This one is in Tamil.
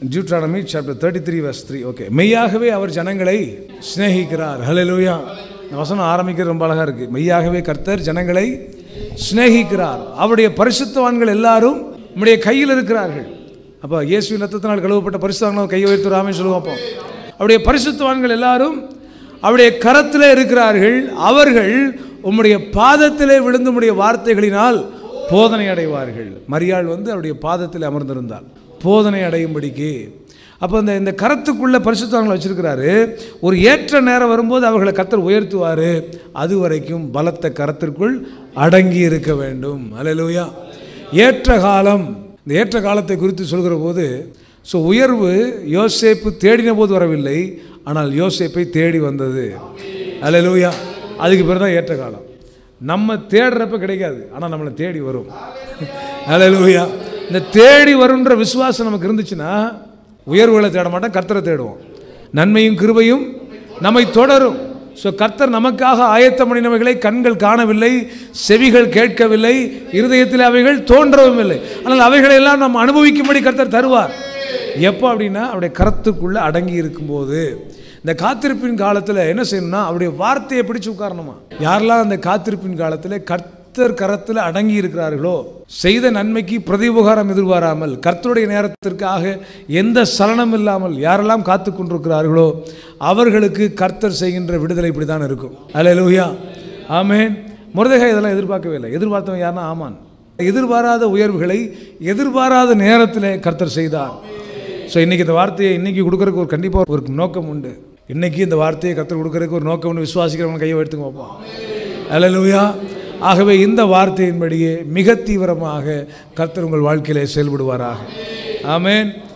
Deuteronomy chapter thirty three verse three okay மெய்யாகவே அவர் ஜனங்களை சிநேகிக்கிறார் ஹalleluya இந்த வசனம் ஆரம்பிக்கிறது ரொம்ப அழகாக இருக்குது மெய்யாகவே கர்த்தர் ஜனங்களை சிநேகிக்கிறார் அவருடைய பரிசுத்தவான்கள் எல்லாரும் நம்முடைய கையில் இருக்கிறார்கள் அப்போ இயேசுவின் ரத்தத்தினால் கழுவப்பட்ட பரிசுத்தவான்கள் கையை உயர்த்து ராமே சொல்லுவோம் அப்போ அவருடைய பரிசுத்தவான்கள் எல்லாரும் அவருடைய கரத்திலே இருக்கிறார்கள் அவர்கள் உம்முடைய பாதத்திலே விழுந்து உம்முடைய வார்த்தைகளினால் போதனை அடைவார்கள் மரியாள் வந்து அவருடைய பாதத்தில் அமர்ந்திருந்தாள் போதனை அடையும்படிக்கு அப்போ இந்த இந்த கரத்துக்குள்ள பரிசுத்தவங்களை வச்சிருக்கிறாரு ஒரு ஏற்ற நேரம் வரும்போது அவர்களை கத்தர் உயர்த்துவார் அது வரைக்கும் பலத்த கரத்திற்குள் அடங்கி இருக்க வேண்டும் அல்லேலூயா ஏற்ற காலம் இந்த ஏற்ற காலத்தை குறித்து சொல்கிற போது ஸோ உயர்வு யோசேப்பு தேடின போது வரவில்லை ஆனால் யோசேப்பை தேடி வந்தது அல்லேலூயா அதுக்கு பிறகு தான் ஏற்ற காலம் நம்ம தேடுறப்ப கிடைக்காது ஆனால் நம்மளை தேடி வரும் அல்லேலூயா இந்த தேடி வரும்ன்ற விசுவாசம் நமக்கு இருந்துச்சுன்னா உயர்வுகளை தேட மாட்டோம் கர்த்தரை தேடுவோம் நன்மையும் கிருபையும் நம்மை தொடரும் ஸோ கர்த்தர் நமக்காக ஆயத்தம் பண்ணினவைகளை கண்கள் காணவில்லை செவிகள் கேட்கவில்லை இருதயத்தில் அவைகள் தோன்றவும் இல்லை ஆனால் அவைகளெல்லாம் நாம் அனுபவிக்கும்படி கர்த்தர் தருவார் எப்போ அப்படின்னா அவருடைய கரத்துக்குள்ளே அடங்கி இருக்கும்போது இந்த காத்திருப்பின் காலத்தில் என்ன செய்யணும்னா அவருடைய வார்த்தையை பிடிச்சு உட்காரணுமா யாரெல்லாம் அந்த காத்திருப்பின் காலத்தில் கர்த்தர் கரத்தில் அடங்கி இருக்கிறார்களோ செய்த நன்மைக்கு பிரதிபகாரம் எதிர்பாராமல் கர்த்தருடைய நேரத்திற்காக எந்த சலனம் இல்லாமல் யாரெல்லாம் காத்து கொண்டிருக்கிறார்களோ அவர்களுக்கு கர்த்தர் செய்கின்ற விடுதலை இப்படி தான் இருக்கும் அல்ல லூயா ஆமேன் முருதகை இதெல்லாம் எதிர்பார்க்கவே இல்லை எதிர்பார்த்தவன் யாருன்னா ஆமான் எதிர்பாராத உயர்வுகளை எதிர்பாராத நேரத்தில் கர்த்தர் செய்தார் ஸோ இன்றைக்கி இந்த வார்த்தையை இன்றைக்கி கொடுக்குறதுக்கு ஒரு கண்டிப்பாக ஒரு நோக்கம் உண்டு இன்றைக்கி இந்த வார்த்தையை கற்றுக் கொடுக்குறதுக்கு ஒரு நோக்கம் உண்டு விசுவாசிக்கிறவங்க கையை எடுத்துங்க பார்ப்போம் அல்லேலூயா ஆகவே இந்த வார்த்தையின்படியே மிக தீவிரமாக கர்த்தர் உங்கள் வாழ்க்கையிலே செயல்படுவாராக ஆமென்